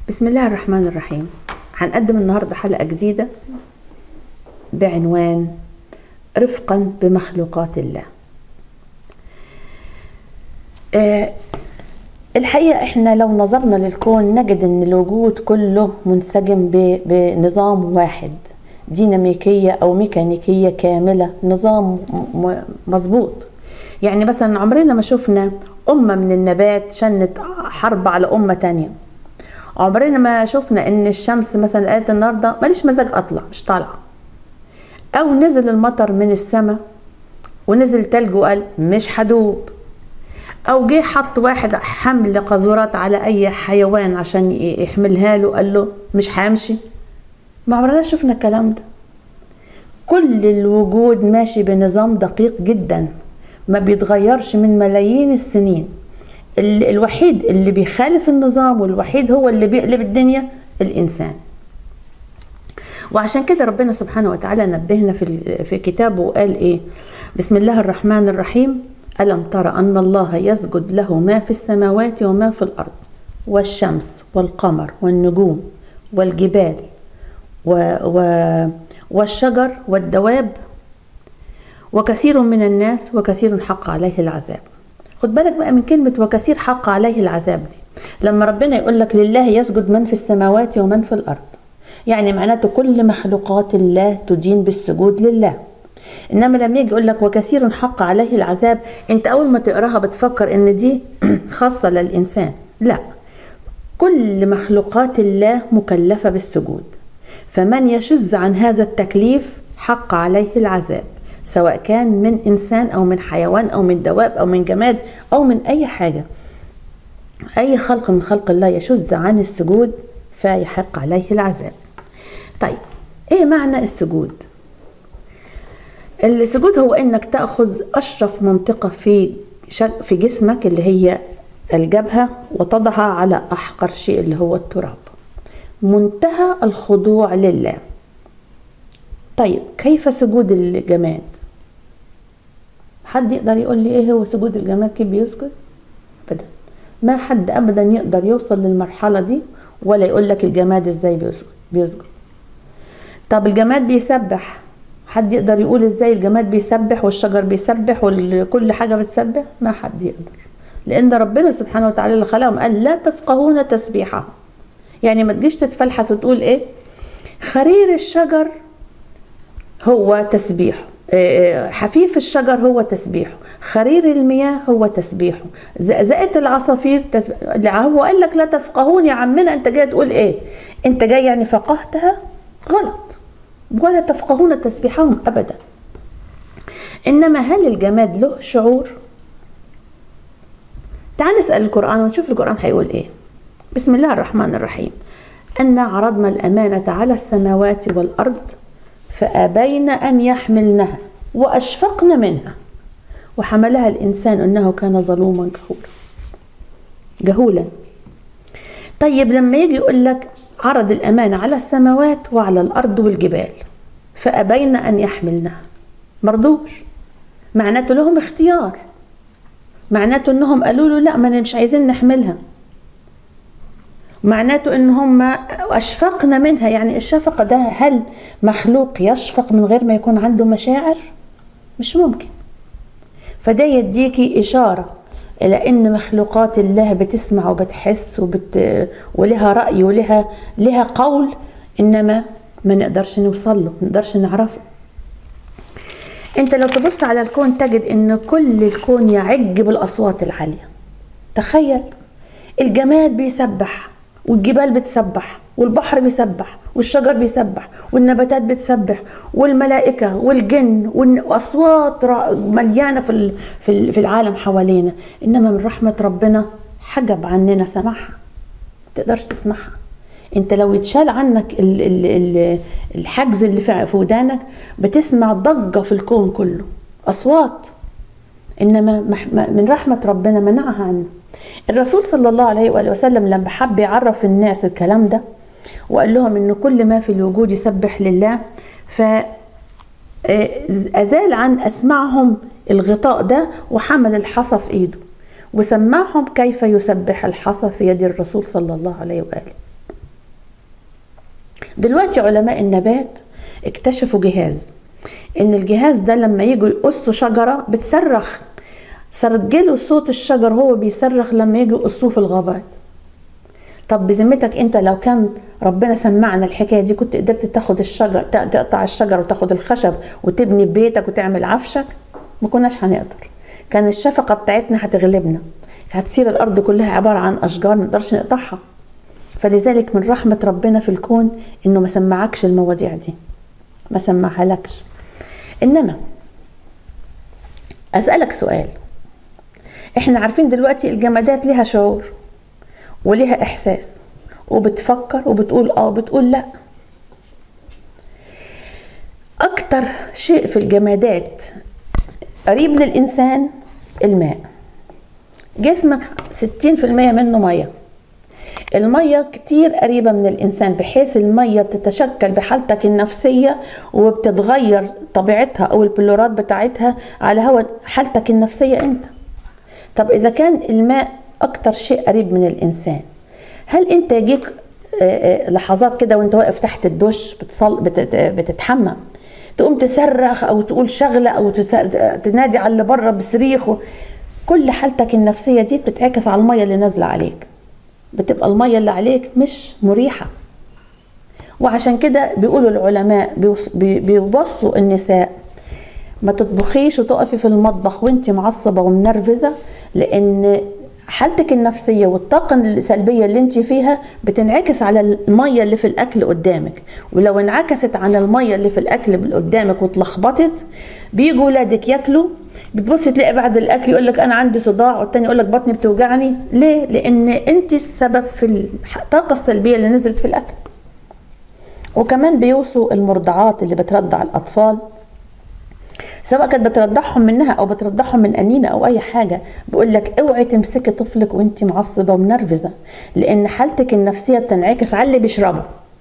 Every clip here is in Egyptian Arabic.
بسم الله الرحمن الرحيم هنقدم النهارده حلقة جديدة بعنوان رفقا بمخلوقات الله آه، الحقيقة احنا لو نظرنا للكون نجد ان الوجود كله منسجم ب- بنظام واحد ديناميكية او ميكانيكية كاملة نظام م- م- مظبوط يعني مثلا عمرنا ما شفنا أمة من النبات شنت حرب على أمة تانية عمرنا ما شفنا ان الشمس مثلا قالت النهارده ماليش مزاج اطلع مش طالعه او نزل المطر من السماء ونزل تلج وقال مش هدوب او جه حط واحد حمل قاذورات على اي حيوان عشان يحملها له قال له مش همشي ما عمرنا شفنا الكلام ده كل الوجود ماشي بنظام دقيق جدا ما بيتغيرش من ملايين السنين ال- الوحيد اللي بيخالف النظام والوحيد هو اللي بيقلب الدنيا الانسان وعشان كده ربنا سبحانه وتعالى نبهنا في ال- في كتابه وقال ايه بسم الله الرحمن الرحيم الم تر ان الله يسجد له ما في السماوات وما في الارض والشمس والقمر والنجوم والجبال و و والشجر والدواب وكثير من الناس وكثير حق عليه العذاب خد بالك بقى من كلمة وكثير حق عليه العذاب دي لما ربنا يقول لك لله يسجد من في السماوات ومن في الأرض يعني معناته كل مخلوقات الله تدين بالسجود لله انما لما يجي يقول لك وكثير حق عليه العذاب انت اول ما تقراها بتفكر ان دي خاصه للانسان لا كل مخلوقات الله مكلفه بالسجود فمن يشذ عن هذا التكليف حق عليه العذاب سواء كان من انسان او من حيوان او من دواب او من جماد او من اي حاجه اي خلق من خلق الله يشذ عن السجود فيحق عليه العذاب طيب ايه معنى السجود السجود هو انك تاخذ اشرف منطقه في شك- في جسمك اللي هي الجبهه وتضعها على احقر شيء اللي هو التراب منتهى الخضوع لله طيب كيف سجود الجماد حد يقدر يقول لي ايه هو سجود الجماد كيف بيسجد ابدا ما حد ابدا يقدر يوصل للمرحله دي ولا يقول لك الجماد ازاي بيسجد بيسجد طب الجماد بيسبح حد يقدر يقول ازاي الجماد بيسبح والشجر بيسبح وكل حاجه بتسبح ما حد يقدر لان ربنا سبحانه وتعالى اللي خلقهم قال لا تفقهون تسبيحهم يعني ما تجيش تتفلحس وتقول ايه خرير الشجر هو تسبيحه آه، حفيف الشجر هو تسبيحه خرير المياه هو تسبيحه زقزقة العصافير تسبيح هو قال لك لا تفقهون يا عمنا انت جاي تقول ايه انت جاي يعني فقهتها غلط ولا تفقهون تسبيحهم ابدا انما هل الجماد له شعور تعال نسال القران ونشوف القران هيقول ايه بسم الله الرحمن الرحيم انا عرضنا الامانه على السماوات والارض فابين ان يحملنها واشفقن منها وحملها الانسان انه كان ظلوما جهولا جهولا طيب لما يجي يقول لك عرض الأمانة على السماوات وعلى الأرض والجبال فأبين أن يحملنها مرضوش معناته لهم اختيار معناته انهم قالوا له لا ما أنا مش عايزين نحملها معناته ان هم اشفقنا منها يعني الشفقه ده هل مخلوق يشفق من غير ما يكون عنده مشاعر مش ممكن فده يديكي اشاره الى ان مخلوقات الله بتسمع وبتحس وبت... ولها راي ولها لها قول انما ما نقدرش نوصل له ما نقدرش نعرفه انت لو تبص على الكون تجد ان كل الكون يعج بالاصوات العاليه تخيل الجماد بيسبح والجبال بتسبح والبحر بيسبح والشجر بيسبح والنباتات بتسبح والملائكة والجن وأصوات مليانة في في في العالم حوالينا إنما من رحمة ربنا حجب عننا سماعها تقدرش تسمعها انت لو يتشال عنك ال ال ال الحجز اللي في ودانك بتسمع ضجة في الكون كله أصوات إنما من رحمة ربنا منعها عنا الرسول صلى الله عليه وآله وسلم لما حب يعرف الناس الكلام ده وقال لهم ان كل ما في الوجود يسبح لله ف أزال عن أسمعهم الغطاء ده وحمل الحصى في إيده وسمعهم كيف يسبح الحصى في يد الرسول صلى الله عليه وآله دلوقتي علماء النبات اكتشفوا جهاز ان الجهاز ده لما يجوا يقصوا شجره بتصرخ سجلوا صوت الشجر هو بيصرخ لما يجوا يقصوه في الغابات طب بذمتك انت لو كان ربنا سمعنا الحكايه دي كنت قدرت تاخد الشجر تقطع الشجر وتاخد الخشب وتبني بيتك وتعمل عفشك ما كناش هنقدر كان الشفقه بتاعتنا هتغلبنا هتصير الارض كلها عباره عن اشجار ما نقدرش نقطعها فلذلك من رحمه ربنا في الكون انه ما سمعكش المواضيع دي ما سمعها لكش انما اسالك سؤال احنا عارفين دلوقتي الجمادات ليها شعور وليها احساس وبتفكر وبتقول اه وبتقول لا اكتر شيء في الجمادات قريب للانسان الماء جسمك 60% منه ميه المية كتير قريبة من الإنسان بحيث المية بتتشكل بحالتك النفسية وبتتغير طبيعتها أو البلورات بتاعتها على هوا حالتك النفسية أنت طب إذا كان الماء أكتر شيء قريب من الإنسان هل أنت يجيك لحظات كده وأنت واقف تحت الدش بتصل بتتحمم تقوم تصرخ أو تقول شغلة أو تنادي على اللي بره بصريخ كل حالتك النفسية دي بتتعكس على المية اللي نازلة عليك بتبقى المية اللي عليك مش مريحة وعشان كده بيقولوا العلماء بيوصوا النساء ما تطبخيش وتقفي في المطبخ وانت معصبة ومنرفزة لان حالتك النفسية والطاقة السلبية اللي انت فيها بتنعكس على المية اللي في الأكل قدامك ولو انعكست على المية اللي في الأكل اللي قدامك واتلخبطت بيجوا ولادك ياكلوا بتبصي تلاقي بعد الاكل يقول لك انا عندي صداع والتاني يقول لك بطني بتوجعني ليه لان انت السبب في الطاقه السلبيه اللي نزلت في الاكل وكمان بيوصوا المرضعات اللي بترضع الاطفال سواء كانت بترضعهم منها او بترضعهم من انينه او اي حاجه بقول لك اوعي تمسكي طفلك وانت معصبه ومنرفزه لان حالتك النفسيه بتنعكس على اللي بيشربه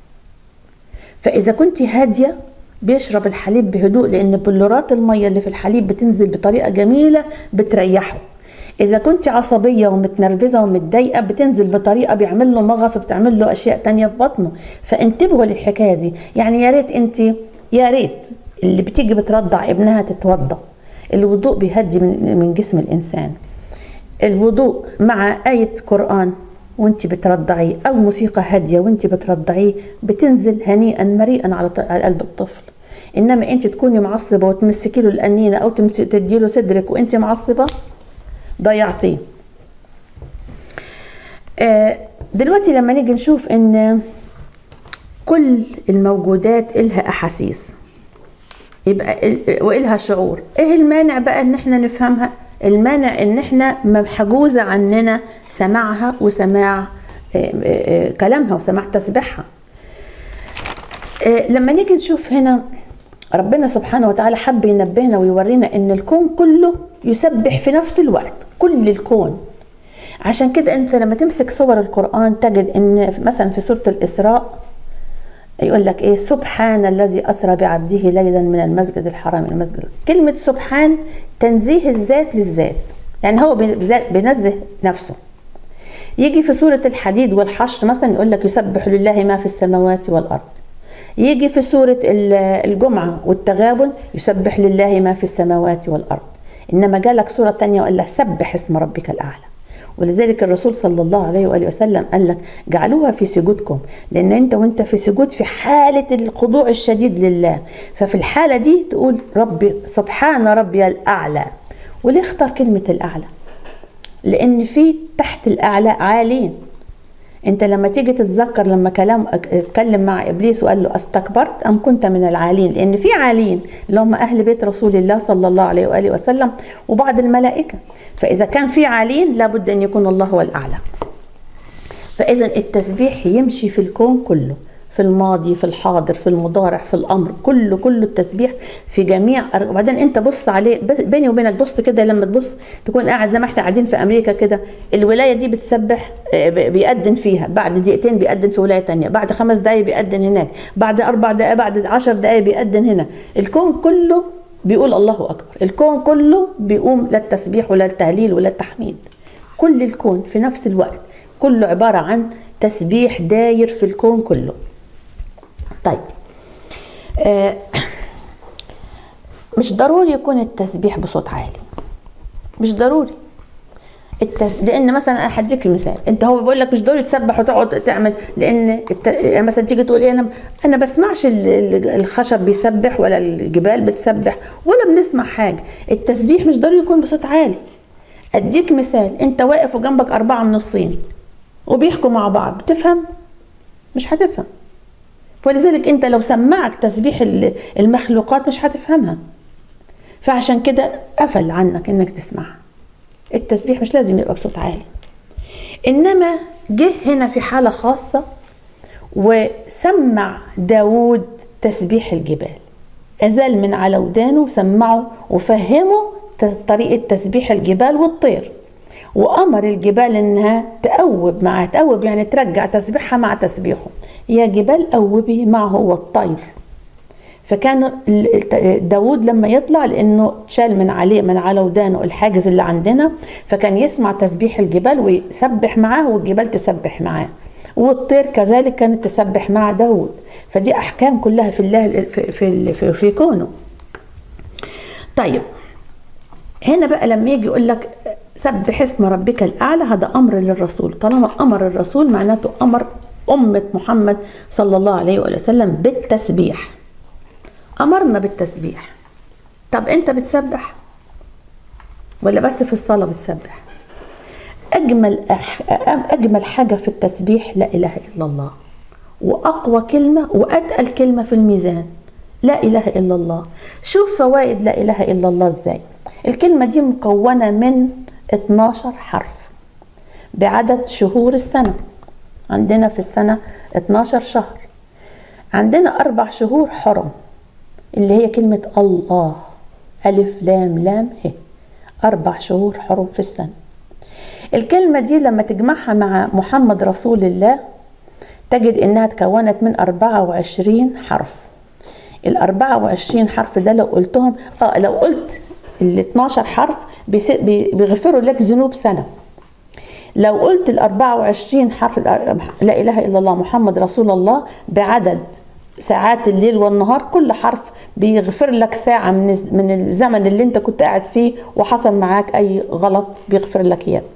فاذا كنت هاديه بيشرب الحليب بهدوء لان بلورات الميه اللي في الحليب بتنزل بطريقه جميله بتريحه اذا كنت عصبيه ومتنرفزه ومتضايقه بتنزل بطريقه بيعمل له مغص وبتعمل له اشياء تانية في بطنه فانتبهوا للحكايه دي يعني يا ريت انت يا ريت اللي بتيجي بترضع ابنها تتوضا الوضوء بيهدي من من جسم الانسان الوضوء مع آية قرآن وانت بترضعيه او موسيقى هاديه وانت بترضعيه بتنزل هنيئا مريئا على قلب الطفل انما انت تكوني معصبه وتمسكي له الانينه او تدي له صدرك وانت معصبه ضيعتيه دلوقتي لما نيجي نشوف ان كل الموجودات إلها احاسيس يبقى وإلها شعور ايه المانع بقى ان احنا نفهمها المانع ان احنا محجوزه عننا سماعها وسماع كلامها وسماع تسبيحها لما نيجي نشوف هنا ربنا سبحانه وتعالى حب ينبهنا ويورينا ان الكون كله يسبح في نفس الوقت كل الكون عشان كده انت لما تمسك صور القرآن تجد ان مثلا في سورة الإسراء يقول لك ايه سبحان الذي اسرى بعبده ليلا من المسجد الحرام الى المسجد كلمه سبحان تنزيه الذات للذات يعني هو بينزه نفسه يجي في سوره الحديد والحشر مثلا يقول لك يسبح لله ما في السماوات والارض يجي في سوره الجمعه والتغابن يسبح لله ما في السماوات والارض انما جالك سوره تانية وقال لك سبح اسم ربك الاعلى ولذلك الرسول صلى الله عليه واله وسلم قال لك جعلوها في سجودكم لان انت وانت في سجود في حاله الخضوع الشديد لله ففي الحاله دي تقول ربي سبحان ربي الاعلى وليه اختار كلمه الاعلى لان في تحت الاعلى عالين انت لما تيجي تتذكر لما كلام اتكلم مع ابليس وقال له استكبرت ام كنت من العالين لان في عالين اللي هم اهل بيت رسول الله صلى الله عليه واله وسلم وبعض الملائكه فاذا كان في عالين لابد ان يكون الله هو الاعلى فاذا التسبيح يمشي في الكون كله في الماضي في الحاضر في المضارع في الامر كله كله التسبيح في جميع وبعدين انت بص عليه بيني وبينك بص كده لما تبص تكون قاعد زي ما احنا قاعدين في امريكا كده الولايه دي بتسبح بيأذن فيها بعد دقيقتين بيأذن في ولايه تانية بعد خمس دقايق بيأذن هناك بعد اربع دقائق بعد عشر دقايق بيأذن هنا الكون كله بيقول الله اكبر الكون كله بيقوم لا التسبيح ولا التهليل ولا التحميد كل الكون في نفس الوقت كله عباره عن تسبيح داير في الكون كله طيب آه مش ضروري يكون التسبيح بصوت عالي مش ضروري التس... لان مثلا انا هديك المثال انت هو بيقول لك مش ضروري تسبح وتقعد تعمل لان الت... يعني مثلا تيجي تقول ايه انا انا بسمعش ال- ال- الخشب بيسبح ولا الجبال بتسبح ولا بنسمع حاجه التسبيح مش ضروري يكون بصوت عالي اديك مثال انت واقف وجنبك اربعه من الصين وبيحكوا مع بعض بتفهم مش هتفهم ولذلك انت لو سمعك تسبيح ال- المخلوقات مش هتفهمها فعشان كده قفل عنك انك تسمعها التسبيح مش لازم يبقى بصوت عالي انما جه هنا في حاله خاصه وسمع داود تسبيح الجبال أزال من على ودانه وسمعه وفهمه تس- طريقة تسبيح الجبال والطير وأمر الجبال إنها تأوب معاه تأوب يعني ترجع تسبيحها مع تسبيحه يا جبال أوبي معه والطير فكان ال- الت- داود لما يطلع لانه تشال من عليه من على ودانه الحاجز اللي عندنا فكان يسمع تسبيح الجبال ويسبح معاه والجبال تسبح معاه والطير كذلك كانت تسبح مع داود فدي احكام كلها في الله في في, في, في كونه طيب هنا بقى لما يجي يقول لك سبح اسم ربك الاعلى هذا امر للرسول طالما امر الرسول معناته امر امه محمد صلى الله عليه وآله وسلم بالتسبيح امرنا بالتسبيح طب انت بتسبح ولا بس في الصلاه بتسبح اجمل أح... اجمل حاجه في التسبيح لا اله الا الله واقوى كلمه واتقل كلمه في الميزان لا اله الا الله شوف فوائد لا اله الا الله ازاي الكلمه دي مكونه من 12 حرف بعدد شهور السنه عندنا في السنه 12 شهر عندنا اربع شهور حرم اللي هي كلمة الله ألف لام لام ه أربع شهور حرم في السنة الكلمة دي لما تجمعها مع محمد رسول الله تجد إنها تكونت من 24 حرف ال 24 حرف ده لو قلتهم اه لو قلت ال 12 حرف بيس- بي- بيغفروا لك ذنوب سنه لو قلت ال 24 حرف لا اله الا الله محمد رسول الله بعدد ساعات الليل والنهار كل حرف بيغفر لك ساعة من الز- من الزمن اللي انت كنت قاعد فيه وحصل معاك اي غلط بيغفر لك اياه.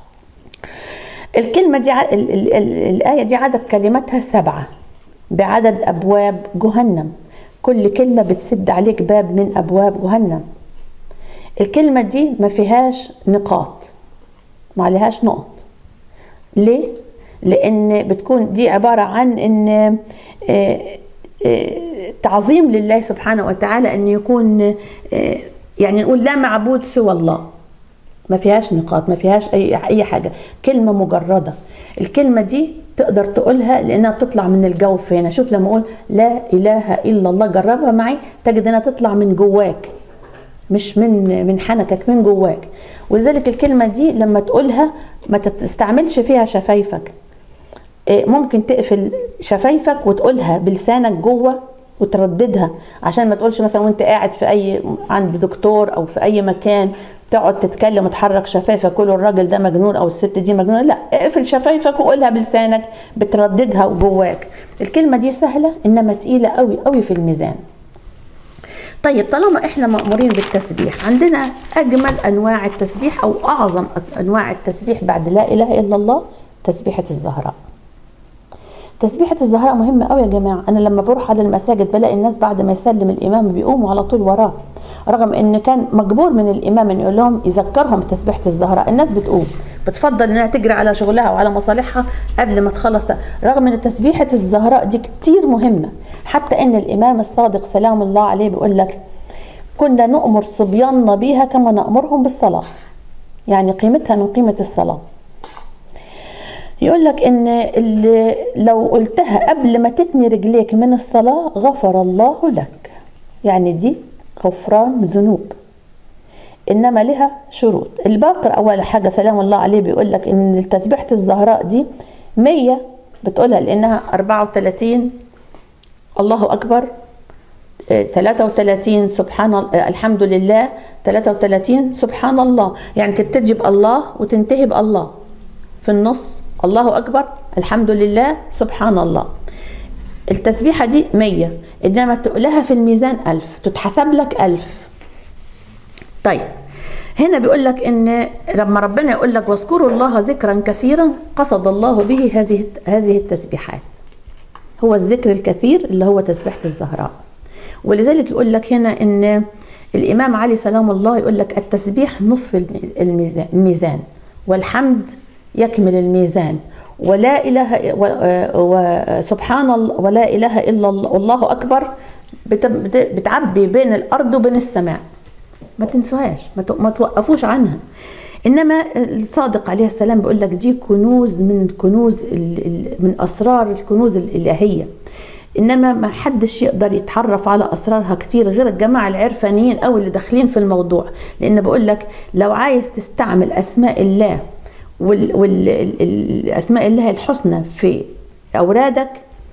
الكلمة دي ع- ال- ال- ال- الآية دي عدد كلماتها سبعة بعدد أبواب جهنم كل كلمة بتسد عليك باب من أبواب جهنم الكلمة دي ما فيهاش نقاط ما عليهاش نقط ليه؟ لأن بتكون دي عبارة عن إن آه، آه، تعظيم لله سبحانه وتعالى أن يكون آه، يعني نقول لا معبود سوى الله ما فيهاش نقاط ما فيهاش اي اي حاجه كلمه مجرده الكلمه دي تقدر تقولها لانها بتطلع من الجوف هنا شوف لما اقول لا اله الا الله جربها معي تجد انها تطلع من جواك مش من من حنكك من جواك ولذلك الكلمه دي لما تقولها ما تستعملش فيها شفايفك إيه، ممكن تقفل شفايفك وتقولها بلسانك جوه وترددها عشان ما تقولش مثلا وانت قاعد في اي عند دكتور او في اي مكان تقعد تتكلم وتحرك شفايفك كل الراجل ده مجنون او الست دي مجنونه لا اقفل شفايفك وقولها بلسانك بترددها جواك الكلمه دي سهله انما تقيله قوي قوي في الميزان طيب طالما احنا مأمورين بالتسبيح عندنا اجمل انواع التسبيح او اعظم انواع التسبيح بعد لا اله الا الله تسبيحه الزهراء تسبيحة الزهراء مهمة قوي يا جماعة أنا لما بروح على المساجد بلاقي الناس بعد ما يسلم الإمام بيقوموا على طول وراه رغم إن كان مجبور من الإمام إنه يقول لهم يذكرهم بتسبيحة الزهراء الناس بتقوم بتفضل إنها تجري على شغلها وعلى مصالحها قبل ما تخلص رغم إن تسبيحة الزهراء دي كتير مهمة حتى إن الإمام الصادق سلام الله عليه بيقول لك كنا نؤمر صبياننا بيها كما نأمرهم بالصلاة يعني قيمتها من قيمة الصلاة يقول لك ان اللي لو قلتها قبل ما تتني رجليك من الصلاة غفر الله لك يعني دي غفران ذنوب انما لها شروط الباقر اول حاجة سلام الله عليه بيقول لك ان تسبيحة الزهراء دي مية بتقولها لانها 34 الله اكبر 33 سبحان الله الحمد لله 33 سبحان الله يعني تبتدي بالله وتنتهي بالله في النص الله أكبر الحمد لله سبحان الله التسبيحة دي مية إنما تقولها في الميزان ألف تتحسب لك ألف طيب هنا بيقول لك ان لما ربنا يقول لك واذكروا الله ذكرا كثيرا قصد الله به هذه هذه التسبيحات هو الذكر الكثير اللي هو تسبيحه الزهراء ولذلك يقول لك هنا ان الامام علي سلام الله يقول لك التسبيح نصف الميزان, الميزان والحمد يكمل الميزان ولا اله وسبحان الله ولا اله الا الله والله اكبر بتعبي بين الارض وبين السماء ما تنسوهاش ما توقفوش عنها انما الصادق عليه السلام بيقول لك دي كنوز من كنوز من اسرار الكنوز الالهيه انما ما حدش يقدر يتعرف على اسرارها كتير غير الجماعه العرفانيين او اللي داخلين في الموضوع لان بقول لك لو عايز تستعمل اسماء الله والاسماء الله الحسنى في اورادك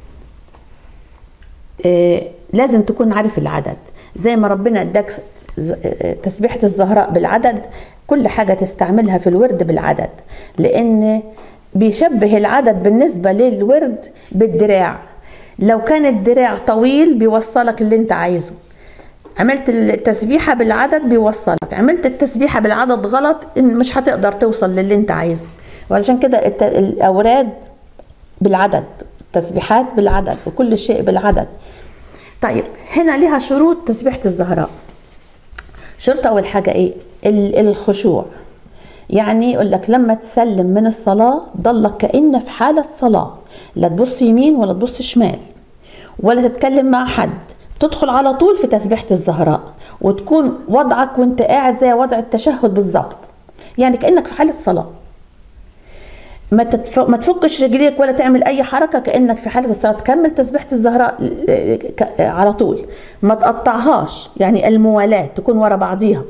لازم تكون عارف العدد زي ما ربنا اداك تسبيحة الزهراء بالعدد كل حاجة تستعملها في الورد بالعدد لأن بيشبه العدد بالنسبة للورد بالدراع لو كان الدراع طويل بيوصلك اللي انت عايزه عملت التسبيحة بالعدد بيوصلك عملت التسبيحة بالعدد غلط مش هتقدر توصل للي انت عايزه وعشان كده الأوراد بالعدد التسبيحات بالعدد وكل شيء بالعدد طيب هنا لها شروط تسبيحة الزهراء شرط أول حاجة إيه الخشوع يعني يقول لك لما تسلم من الصلاة ضلك كأن في حالة صلاة لا تبص يمين ولا تبص شمال ولا تتكلم مع حد تدخل على طول في تسبيحة الزهراء وتكون وضعك وانت قاعد زي وضع التشهد بالظبط يعني كأنك في حالة صلاة ما تتف... ما تفكش رجليك ولا تعمل اي حركه كانك في حاله الصلاه تكمل تسبيحه الزهراء على طول ما تقطعهاش يعني الموالاه تكون ورا بعضيها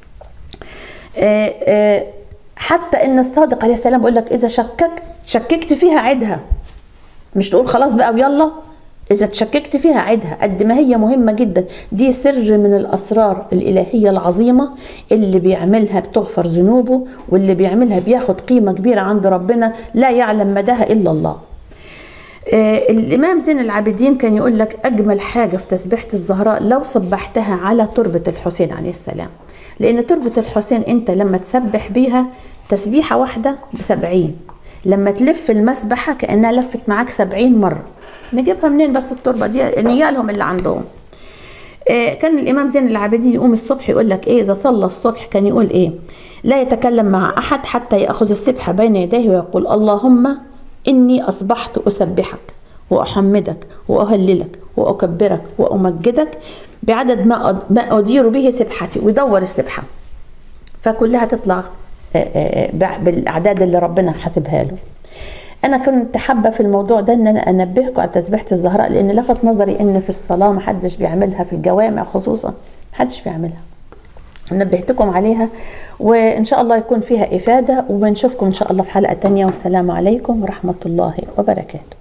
حتى ان الصادق عليه السلام بيقول لك اذا شككت شككت فيها عدها مش تقول خلاص بقى ويلا إذا تشككت فيها عدها قد ما هي مهمة جدا دي سر من الأسرار الإلهية العظيمة اللي بيعملها بتغفر ذنوبه واللي بيعملها بياخد قيمة كبيرة عند ربنا لا يعلم مداها إلا الله آه الإمام زين العابدين كان يقول لك أجمل حاجة في تسبيحة الزهراء لو صبحتها على تربة الحسين عليه السلام لأن تربة الحسين أنت لما تسبح بيها تسبيحة واحدة بسبعين لما تلف المسبحة كأنها لفت معاك سبعين مرة نجيبها منين بس التربه دي نيالهم اللي عندهم إيه كان الامام زين العابدين يقوم الصبح يقول لك ايه اذا صلى الصبح كان يقول ايه لا يتكلم مع احد حتى ياخذ السبحه بين يديه ويقول اللهم اني اصبحت اسبحك واحمدك واهللك واكبرك وامجدك بعدد ما ما ادير به سبحتي ويدور السبحه فكلها تطلع بالاعداد اللي ربنا حاسبها له انا كنت حابه في الموضوع ده ان انا انبهكم على تسبيحه الزهراء لان لفت نظري ان في الصلاه ما حدش بيعملها في الجوامع خصوصا ما حدش بيعملها نبهتكم عليها وان شاء الله يكون فيها افاده وبنشوفكم ان شاء الله في حلقه تانية والسلام عليكم ورحمه الله وبركاته